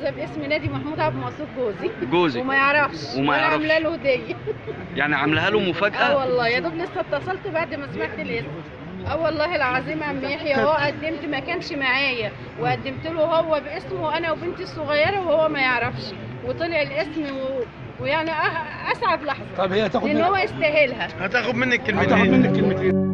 داخله باسم نادي محمود عبد المقصود جوزي جوزك وما يعرفش وما وأنا يعرفش. عامله له هديه يعني عاملاها له اه مفاجاه والله يا دوب لسه اتصلت بعد ما سمعت الاسم اه والله العظيم يا عم يحيى هو قدمت ما كانش معايا وقدمت له هو باسمه انا وبنتي الصغيره وهو ما يعرفش وطلع الاسم و... ويعني أه- اسعد لحظه طب هي تاخد لان هو يستاهلها هتاخد منك هتاخد كلمتين منك كلمتين